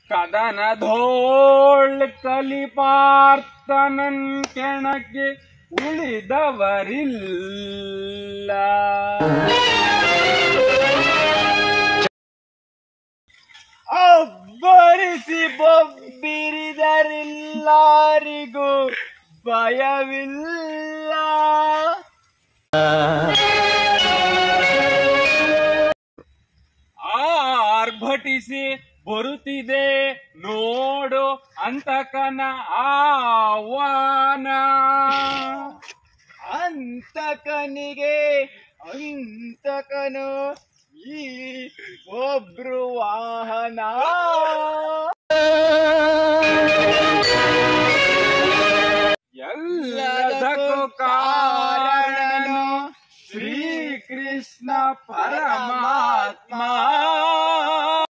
ಕದನಧೋಳ್ ಕಲಿಪಾರ್ತನನ್ ಕೆಣಕ್ಕೆ ಉಳಿದವರಿಲ್ಲ ಅಬ್ಬರಿಸಿ ಬೊಬ್ಬಿರಿದರಿಲ್ಲಾರಿಗೂ ಭಯವಿಲ್ಲ ಆರ್ಭಟಿಸಿ ಬರುತ್ತಿದೆ ನೋಡು ಅಂತಕನ ಆಹ್ವಾನ ಅಂತಕನಿಗೆ ಅಂತಕನು ಈ ಒಬ್ರು ವಾಹನ